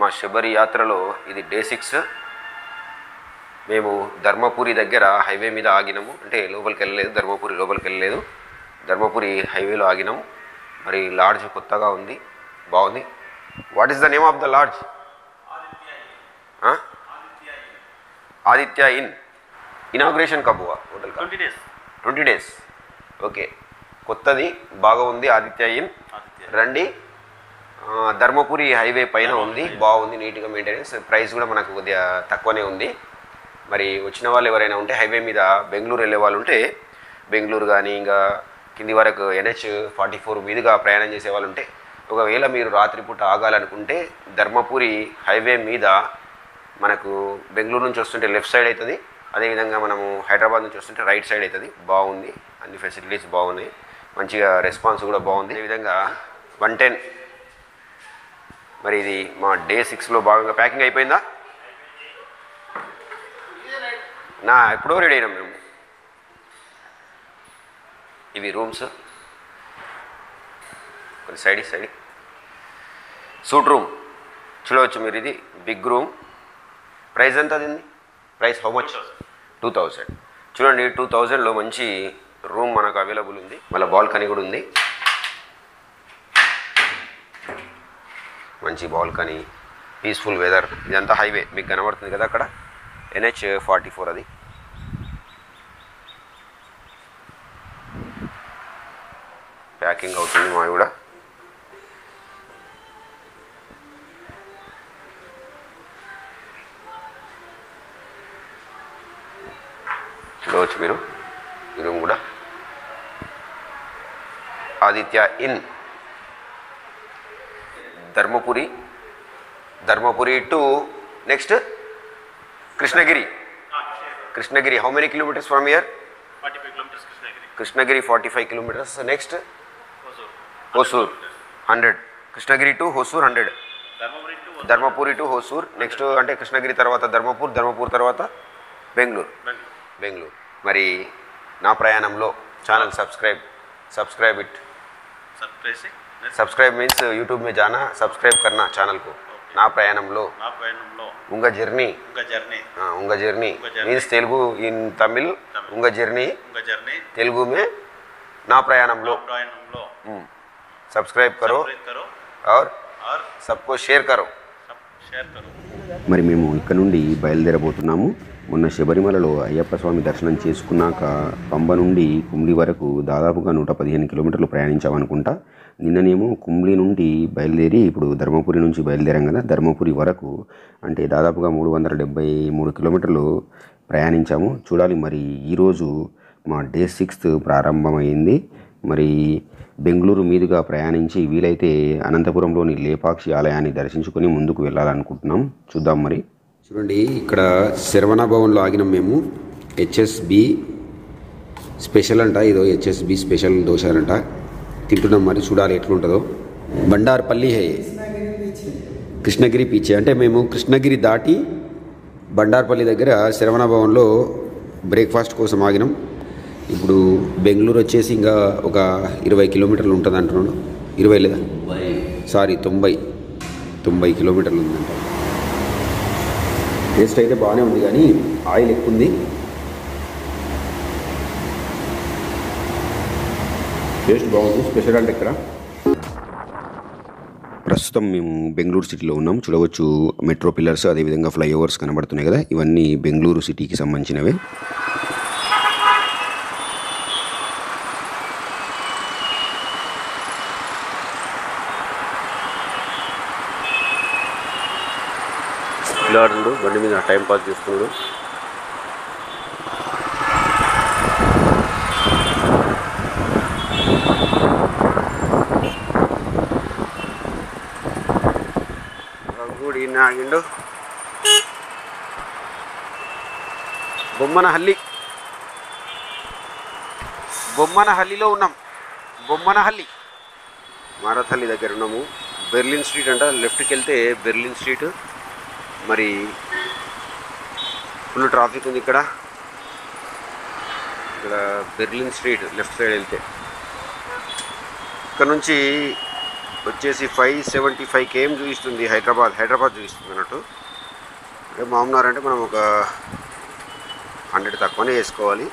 మా శబరి యాత్రలో ఇది డే సిక్స్ మేము ధర్మపురి దగ్గర హైవే మీద ఆగినాము అంటే లోపలికి వెళ్ళలేదు ధర్మపురి లోపలికి వెళ్ళలేదు ధర్మపురి హైవేలో ఆగినాము మరి లాడ్జ్ కొత్తగా ఉంది బాగుంది what is the name of the lodge Aditya inn inauguration కబ్ హుआ హోటల్ का twenty days twenty days okay కొత్తది బాగా ఉంది ఆదిత్య ఇన్ ఆదిత్య రండి ఆ, ధర్మపురి హైవే పైన ఉంది బాగుంది నీట్గా మెయింటెనెన్స్ ప్రైస్ కూడా మనకు కొద్దిగా తక్కువనే ఉంది మరి వచ్చిన వాళ్ళు ఎవరైనా ఉంటే హైవే మీద బెంగళూరు వెళ్ళే వాళ్ళు ఉంటే బెంగళూరు కానీ ఇంకా కింది వరకు ఎన్హెచ్ ఫార్టీ ఫోర్ మీదుగా ప్రయాణం చేసే వాళ్ళు ఉంటే ఒకవేళ మీరు రాత్రిపూట ఆగాలనుకుంటే ధర్మపురి హైవే మీద మనకు బెంగళూరు నుంచి వస్తుంటే లెఫ్ట్ సైడ్ అవుతుంది అదేవిధంగా మనము హైదరాబాద్ నుంచి వస్తుంటే రైట్ సైడ్ అవుతుంది బాగుంది అన్ని ఫెసిలిటీస్ బాగున్నాయి మంచిగా రెస్పాన్స్ కూడా బాగుంది అదేవిధంగా వన్ టెన్ మరి ఇది మా డే సిక్స్లో భాగంగా ప్యాకింగ్ అయిపోయిందా నా ఎప్పుడో రెడీ అయినాం మేము ఇవి రూమ్స్ కొన్ని సైడ్ సైడ్ సూట్ రూమ్ చూడవచ్చు మీరు ఇది బిగ్ రూమ్ ప్రైస్ ఎంత దీన్ని price how much two thousand చూడండి టూ థౌజండ్లో మంచి రూమ్ మనకు అవైలబుల్ ఉంది మళ్ళీ బాల్కనీ కూడా ఉంది మంచి బాల్కనీ పీస్ఫుల్ వెదర్ ఇదంతా హైవే మీకు కనబడుతుంది కదా అక్కడ ఎన్హెచ్ ఫార్టీ ఫోర్ అది ప్యాకింగ్ అవుతుంది మా కూడా చూడవచ్చు మీరు ఈ రూమ్ కూడా Aditya inn Dharmapuri Dharmapuri to next Krishnagiri Krishnagiri how many kilometres from here forty five kilometres Krishnagiri Krishnagiri forty five kilometres next Hosur Hosur hundred Krishnagiri to Hosur hundred Dharmapuri to Dharmapuri to Hosur next అంటే కృష్ణగిరి తర్వాత ధర్మపూర్ ధర్మపూర్ తర్వాత బెంగళూరు బెంగళూరు బెంగళూరు మరి నా ప్రయాణంలో channel subscribe subscribe it surprise subscribe means YouTube में जाना సబ్స్క్రైబ్ करना ఛానల్ को నా ప్రయాణంలో నా ప్రయాణంలో ఉంగ జర్నీ ఇంకా జర్నీ ఉంగ జర్నీ ఉంగ journey. Means Telugu in Tamil Tamil. ఉంగ జర్నీ ఇంకా జర్నీ తెలుగు में నా ప్రయాణంలో నా ప్రయాణంలో సబ్స్క్రైబ్ करो సబ్స్క్రైబ్ కరో और ఆర్ सबको शेयर करो సబ్ షేర్ కరో మరి మేము ఇక్కడ నుండి బయలుదేరబోతున్నాము మొన్న శబరిమలలో అయ్యప్ప స్వామి దర్శనం చేసుకున్నాక పంబ నుండి కుమ్లి వరకు దాదాపుగా నూట పదిహేను కిలోమీటర్లు ప్రయాణించామనుకుంటా నిన్ననేమో కుమ్లి నుండి బయలుదేరి ఇప్పుడు ధర్మపురి నుంచి బయలుదేరాం కదా ధర్మపురి వరకు అంటే దాదాపుగా మూడు వందల డెబ్బై మూడు కిలోమీటర్లు ప్రయాణించాము చూడాలి మరి ఈరోజు మా డే సిక్స్త్ ప్రారంభమైంది మరి బెంగళూరు మీదుగా ప్రయాణించి వీలైతే అనంతపురంలోని లేపాక్షి ఆలయాన్ని దర్శించుకొని ముందుకు వెళ్ళాలనుకుంటున్నాం చూద్దాం మరి చూడండి ఇక్కడ శరవణ భవన్లో ఆగినాం మేము హెచ్ఎస్బి స్పెషల్ అంట ఇదో హెచ్ఎస్బి స్పెషల్ దోశ అంట తింటున్నాం మరి చూడాలి ఎట్లుంటుందో బండార్పల్లి హే కృష్ణగిరి పీచే అంటే మేము కృష్ణగిరి దాటి బండార్పల్లి దగ్గర శరవణ భవన్లో బ్రేక్ఫాస్ట్ కోసం ఆగినాం ఇప్పుడు బెంగళూరు వచ్చేసి ఇంకా ఒక ఇరవై కిలోమీటర్లు ఉంటుంది అంటున్నాడు ఇరవై లేదా సారీ తొంభై తొంభై కిలోమీటర్లు ఉందంట టేస్ట్ అయితే బాగానే ఉంది కానీ ఆయిల్ ఎక్కువ ఉంది టేస్ట్ బాగుంది స్పెషల్ అంటే ఇక్కడ ప్రస్తుతం మేము బెంగళూరు సిటీలో ఉన్నాం చూడవచ్చు మెట్రో పిల్లర్స్ అదేవిధంగా ఫ్లైఓవర్స్ కనబడుతున్నాయి కదా ఇవన్నీ బెంగళూరు సిటీకి సంబంధించినవే పిల్లాడు బండి మీద టైం పాస్ చేస్తున్నాడు గుడి నాగిండు బొమ్మనహల్లి బొమ్మనహల్లిలో ఉన్నాం బొమ్మనహల్లి మారథల్లి దగ్గర ఉన్నాము బెర్లిన్ స్ట్రీట్ అంట లెఫ్ట్కి వెళ్తే బెర్లిన్ స్ట్రీట్ మరి ఫుల్ ట్రాఫిక్ ఉంది ఇక్కడ ఇక్కడ బెర్లిన్ స్ట్రీట్ లెఫ్ట్ సైడ్ వెళ్తే ఇక్కడ నుంచి వచ్చేసి ఫైవ్ సెవెంటీ ఫైవ్ కేఎం చూపిస్తుంది హైదరాబాద్ హైదరాబాద్ చూపిస్తుంది అన్నట్టు అంటే మామూనార్ అంటే మనం ఒక హండ్రెడ్ తక్కువనే వేసుకోవాలి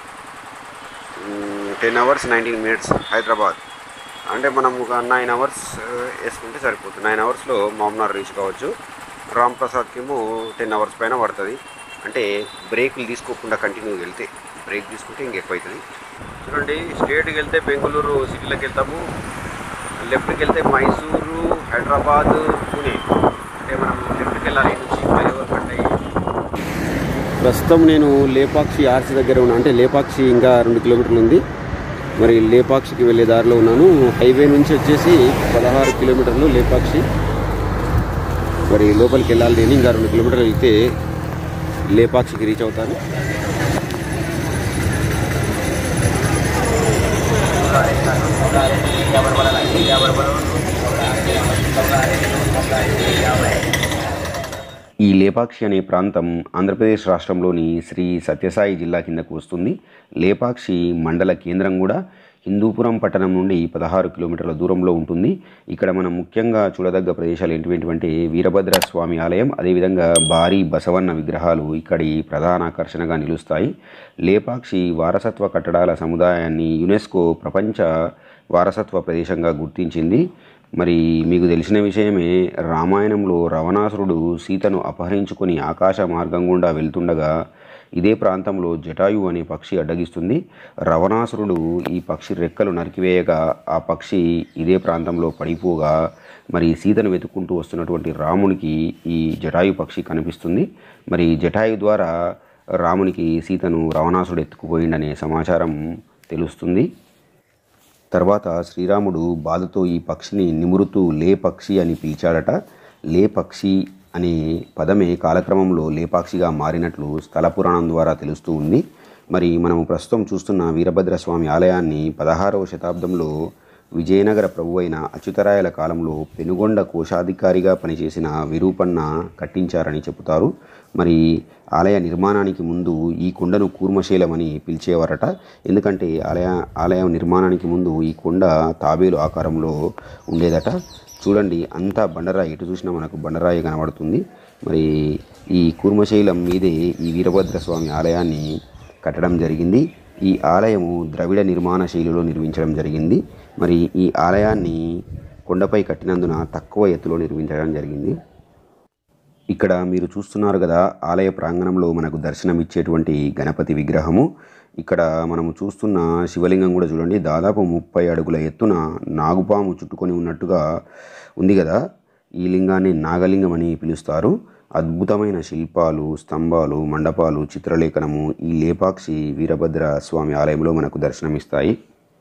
ten hours nineteen minutes Hyderabad అంటే మనం ఒక నైన్ అవర్స్ వేసుకుంటే సరిపోతుంది నైన్ అవర్స్లో మామూనార్ రీచ్ కావచ్చు రామ్ ప్రసాద్కి ఏమో టెన్ అవర్స్ పైన పడుతుంది అంటే బ్రేకులు తీసుకోకుండా కంటిన్యూ వెళ్తే బ్రేక్ తీసుకుంటే ఇంకెక్కువ అవుతుంది చూడండి స్టేట్కి వెళ్తే బెంగళూరు సిటీలోకి వెళ్తాము లెఫ్ట్కి వెళ్తే మైసూరు హైదరాబాద్ పూణే అంటే మనం లెఫ్ట్కి వెళ్ళాలి నుంచి ఫ్లైఓవర్ కట్టాయి ప్రస్తుతం నేను లేపాక్షి ఆర్సీ దగ్గర ఉన్నా అంటే లేపాక్షి ఇంకా రెండు కిలోమీటర్లు ఉంది మరి లేపాక్షికి వెళ్ళే దారిలో ఉన్నాను హైవే నుంచి వచ్చేసి పదహారు కిలోమీటర్లు లేపాక్షి మరి లోపలికి వెళ్ళాలి నేను ఇంకా రెండు కిలోమీటర్లు వెళ్తే లేపాక్షికి రీచ్ అవుతాను ఈ లేపాక్షి అనే ప్రాంతం ఆంధ్రప్రదేశ్ రాష్ట్రంలోని శ్రీ సత్యసాయి జిల్లా కిందకు వస్తుంది లేపాక్షి మండల కేంద్రం కూడా హిందూపురం పట్టణం నుండి పదహారు కిలోమీటర్ల దూరంలో ఉంటుంది ఇక్కడ మనం ముఖ్యంగా చూడదగ్గ ప్రదేశాలు ఏంటివంటే వీరభద్ర స్వామి ఆలయం అదేవిధంగా భారీ బసవన్న విగ్రహాలు ఇక్కడి ప్రధాన ఆకర్షణగా నిలుస్తాయి లేపాక్షి వారసత్వ కట్టడాల సముదాయాన్ని యునెస్కో ప్రపంచ వారసత్వ ప్రదేశంగా గుర్తించింది మరి మీకు తెలిసిన విషయమే రామాయణంలో రవణాసురుడు సీతను అపహరించుకొని ఆకాశ మార్గం గుండా వెళ్తుండగా ఇదే ప్రాంతంలో జటాయు అనే పక్షి అడ్డగిస్తుంది రవణాసురుడు ఈ పక్షి రెక్కలు నరికివేయగా ఆ పక్షి ఇదే ప్రాంతంలో పడిపోగా మరి సీతను వెతుక్కుంటూ వస్తున్నటువంటి రామునికి ఈ జటాయు పక్షి కనిపిస్తుంది మరి జటాయు ద్వారా రామునికి సీతను రావణాసుడు ఎత్తుకుపోయిండనే సమాచారం తెలుస్తుంది తర్వాత శ్రీరాముడు బాధతో ఈ పక్షిని నిమురుతూ లే పక్షి అని పిలిచాడట లే పక్షి అనే పదమే కాలక్రమంలో లేపాక్షిగా మారినట్లు స్థల పురాణం ద్వారా తెలుస్తూ ఉంది మరి మనము ప్రస్తుతం చూస్తున్న వీరభద్రస్వామి ఆలయాన్ని పదహారవ శతాబ్దంలో విజయనగర ప్రభువైన అచ్యుతరాయల కాలంలో పెనుగొండ కోశాధికారిగా పనిచేసిన విరూపన్న కట్టించారని చెబుతారు మరి ఆలయ నిర్మాణానికి ముందు ఈ కొండను కూర్మశీలమని పిలిచేవారట ఎందుకంటే ఆలయ ఆలయం నిర్మాణానికి ముందు ఈ కొండ తాబేలు ఆకారంలో ఉండేదట చూడండి అంతా బండరాయి ఎటు చూసినా మనకు బండరాయి కనబడుతుంది మరి ఈ కూర్మశైలం మీదే ఈ వీరభద్ర స్వామి ఆలయాన్ని కట్టడం జరిగింది ఈ ఆలయము ద్రవిడ నిర్మాణ శైలిలో నిర్మించడం జరిగింది మరి ఈ ఆలయాన్ని కొండపై కట్టినందున తక్కువ ఎత్తులో నిర్మించడం జరిగింది ఇక్కడ మీరు చూస్తున్నారు కదా ఆలయ ప్రాంగణంలో మనకు దర్శనమిచ్చేటువంటి గణపతి విగ్రహము ఇక్కడ మనము చూస్తున్న శివలింగం కూడా చూడండి దాదాపు ముప్పై అడుగుల ఎత్తున నాగుపాము చుట్టుకొని ఉన్నట్టుగా ఉంది కదా ఈ లింగాన్ని నాగలింగం అని పిలుస్తారు అద్భుతమైన శిల్పాలు స్తంభాలు మండపాలు చిత్రలేఖనము ఈ లేపాక్షి వీరభద్ర స్వామి ఆలయంలో మనకు దర్శనమిస్తాయి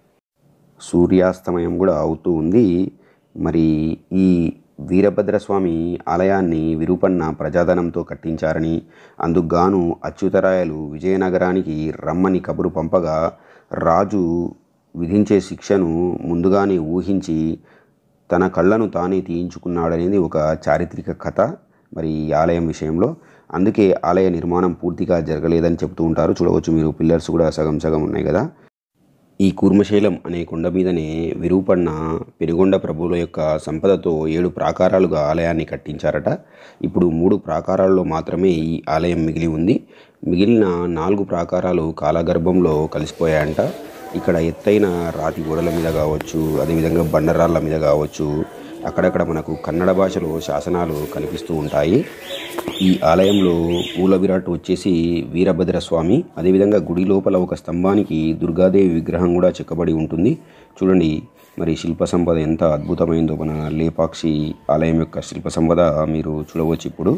సూర్యాస్తమయం కూడా అవుతూ ఉంది మరి ఈ వీరభద్రస్వామి ఆలయాన్ని విరూపన్న ప్రజాధనంతో కట్టించారని అందుకుగాను అచ్యుతరాయలు విజయనగరానికి రమ్మని కబురు పంపగా రాజు విధించే శిక్షను ముందుగానే ఊహించి తన కళ్ళను తానే తీయించుకున్నాడనేది ఒక చారిత్రక కథ మరి ఈ ఆలయం విషయంలో అందుకే ఆలయ నిర్మాణం పూర్తిగా జరగలేదని చెప్తూ ఉంటారు చూడవచ్చు మీరు పిల్లర్స్ కూడా సగం సగం ఉన్నాయి కదా ఈ కూర్మశైలం అనే కొండ మీదనే విరూపన్న పెనుగొండ ప్రభువుల యొక్క సంపదతో ఏడు ప్రాకారాలుగా ఆలయాన్ని కట్టించారట ఇప్పుడు మూడు ప్రాకారాల్లో మాత్రమే ఈ ఆలయం మిగిలి ఉంది మిగిలిన నాలుగు ప్రాకారాలు కాలగర్భంలో కలిసిపోయాయంట ఇక్కడ ఎత్తైన రాతి గోడల మీద కావచ్చు అదేవిధంగా బండరాళ్ళ మీద కావచ్చు అక్కడక్కడ మనకు కన్నడ భాషలో శాసనాలు కనిపిస్తూ ఉంటాయి ఈ ఆలయంలో పూల విరాట్ వచ్చేసి వీరభద్ర స్వామి అదేవిధంగా గుడి లోపల ఒక స్తంభానికి దుర్గాదేవి విగ్రహం కూడా చెక్కబడి ఉంటుంది చూడండి మరి శిల్ప సంపద ఎంత అద్భుతమైందో మన లేపాక్షి ఆలయం యొక్క శిల్ప సంపద మీరు చూడవచ్చు ఇప్పుడు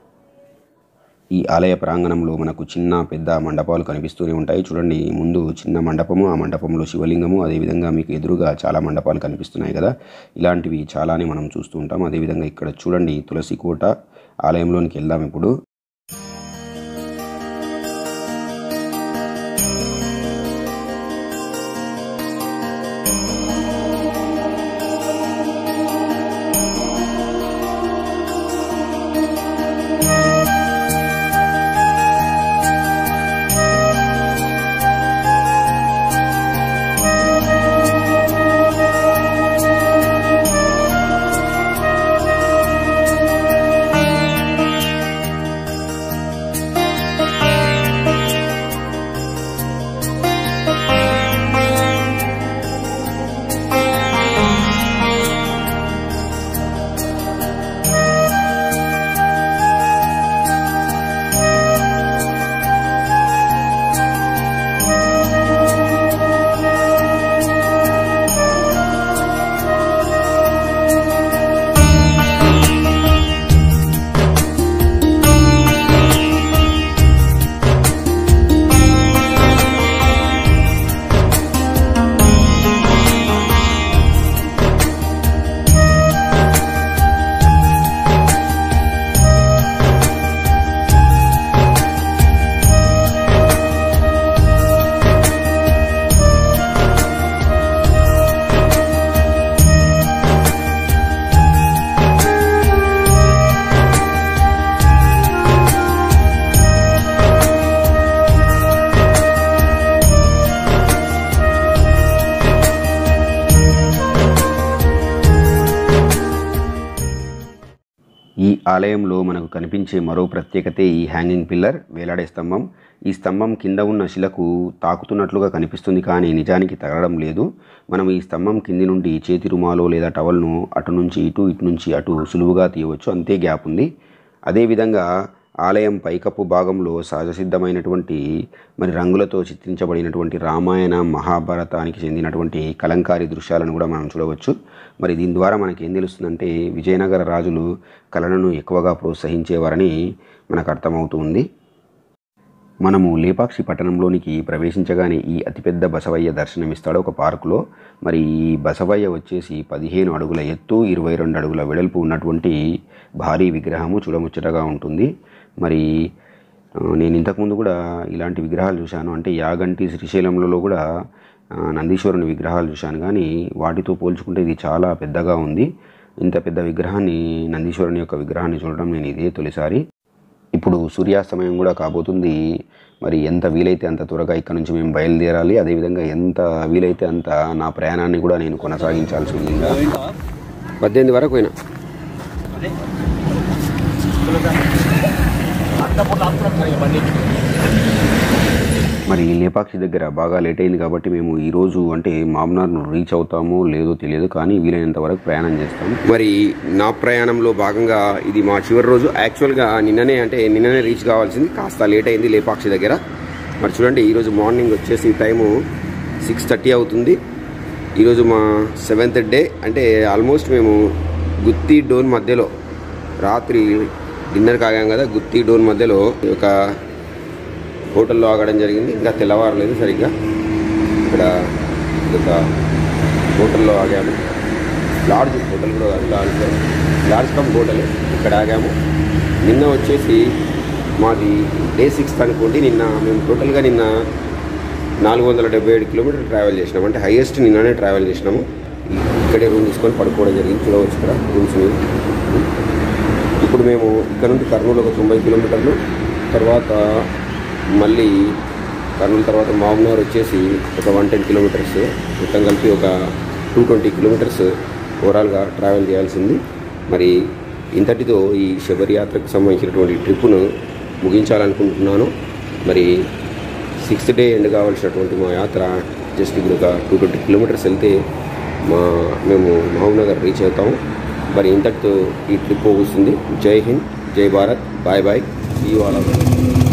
ఈ ఆలయ ప్రాంగణంలో మనకు చిన్న పెద్ద మండపాలు కనిపిస్తూనే ఉంటాయి చూడండి ముందు చిన్న మండపము ఆ మండపంలో శివలింగము అదేవిధంగా మీకు ఎదురుగా చాలా మండపాలు కనిపిస్తున్నాయి కదా ఇలాంటివి చాలానే మనం చూస్తూ ఉంటాం అదేవిధంగా ఇక్కడ చూడండి తులసి కోట ఆలయంలోనికి వెళ్దాం ఇప్పుడు ఆలయంలో మనకు కనిపించే మరో ప్రత్యేకతే ఈ హ్యాంగింగ్ పిల్లర్ వేలాడే స్తంభం ఈ స్తంభం కింద ఉన్న శిలకు తాకుతున్నట్లుగా కనిపిస్తుంది కానీ నిజానికి తగలడం లేదు మనం ఈ స్తంభం కింది నుండి చేతి రుమాలో లేదా టవల్ను అటు నుంచి ఇటు ఇటు నుంచి అటు సులువుగా తీయవచ్చు అంతే గ్యాప్ ఉంది అదేవిధంగా ఆలయం పైకప్పు భాగంలో సహజ సిద్ధమైనటువంటి మరి రంగులతో చిత్రించబడినటువంటి రామాయణ మహాభారతానికి చెందినటువంటి కలంకారీ దృశ్యాలను కూడా మనం చూడవచ్చు మరి దీని ద్వారా మనకి ఏం తెలుస్తుందంటే విజయనగర రాజులు కళలను ఎక్కువగా ప్రోత్సహించేవారని మనకు అర్థమవుతుంది మనము లేపాక్షి పట్టణంలోనికి ప్రవేశించగానే ఈ అతిపెద్ద బసవయ్య దర్శనమిస్తాడు ఒక పార్కులో మరి ఈ బసవయ్య వచ్చేసి పదిహేను అడుగుల ఎత్తు ఇరవై రెండు అడుగుల వెడల్పు ఉన్నటువంటి భారీ విగ్రహము చూడముచ్చటగా ఉంటుంది మరి ఆ, నేను ఇంతకుముందు కూడా ఇలాంటి విగ్రహాలు చూశాను అంటే యాగంటి శ్రీశైలంలో కూడా ఆ, నందీశ్వరుని విగ్రహాలు చూశాను కానీ వాటితో పోల్చుకుంటే ఇది చాలా పెద్దగా ఉంది ఇంత పెద్ద విగ్రహాన్ని నందీశ్వరుని యొక్క విగ్రహాన్ని చూడడం నేను ఇదే తొలిసారి ఇప్పుడు సూర్యాస్తమయం కూడా కాబోతుంది మరి ఎంత వీలైతే అంత త్వరగా ఇక్కడ నుంచి మేము బయలుదేరాలి అదేవిధంగా ఎంత వీలైతే అంత నా ప్రయాణాన్ని కూడా నేను కొనసాగించాల్సి ఉంది ఇంకా పద్దెనిమిది వరకు పోయినా మరి లేపాక్షి దగ్గర బాగా లేట్ అయింది కాబట్టి మేము ఈరోజు అంటే మామ్నార్ను రీచ్ అవుతామో లేదో తెలియదు కానీ వీలైనంత వరకు ప్రయాణం చేస్తాం మరి నా ప్రయాణంలో భాగంగా ఇది మా చివరి రోజు యాక్చువల్గా నిన్ననే అంటే నిన్ననే రీచ్ కావాల్సింది కాస్త లేట్ అయింది లేపాక్షి దగ్గర మరి చూడండి ఈరోజు మార్నింగ్ వచ్చేసి టైము సిక్స్ థర్టీ అవుతుంది ఈరోజు మా సెవెంత్ డే అంటే ఆల్మోస్ట్ మేము గుత్తి డోన్ మధ్యలో రాత్రి డిన్నర్కి ఆగాం కదా గుత్తి డోన్ మధ్యలో ఒక హోటల్లో ఆగడం జరిగింది ఇంకా తెల్లవారలేదు సరిగ్గా ఇక్కడ ఒక హోటల్లో ఆగాము లాడ్జ్ హోటల్ కూడా కాదు లాడ్జ్ లాడ్జ్ కమ్ హోటల్ ఇక్కడ ఆగాము నిన్న వచ్చేసి మాది డే సిక్స్త్ అనుకోండి నిన్న మేము టోటల్గా నిన్న నాలుగు వందల డెబ్బై ఏడు కిలోమీటర్లు ట్రావెల్ చేసినాము అంటే హైయెస్ట్ నిన్ననే ట్రావెల్ చేసినాము ఇక్కడే రూమ్ తీసుకొని పడుకోవడం జరిగింది చూడవచ్చు ఇక్కడ రూమ్స్ మీద ఇప్పుడు మేము ఇక్కడ నుండి కర్నూలు ఒక తొంభై కిలోమీటర్లు తర్వాత మళ్ళీ కర్నూలు తర్వాత మామూనర్ వచ్చేసి ఒక వన్ టెన్ కిలోమీటర్స్ మొత్తం కలిపి ఒక టూ ట్వంటీ కిలోమీటర్స్ ఓవరాల్గా ట్రావెల్ చేయాల్సింది మరి ఇంతటితో ఈ శబరి యాత్రకు సంబంధించినటువంటి ట్రిప్పును ముగించాలనుకుంటున్నాను మరి సిక్స్త్ డే ఎండ్ కావాల్సినటువంటి మా యాత్ర జస్ట్ ఇప్పుడు ఒక టూ ట్వంటీ కిలోమీటర్స్ వెళ్తే మా మేము మహబూబ్నగర్ రీచ్ అవుతాము మరి ఇంతటితో ఈ ట్రిప్ ముగుస్తుంది జై హింద్ జై భారత్ బాయ్ బాయ్ ఈ వాళ్ళ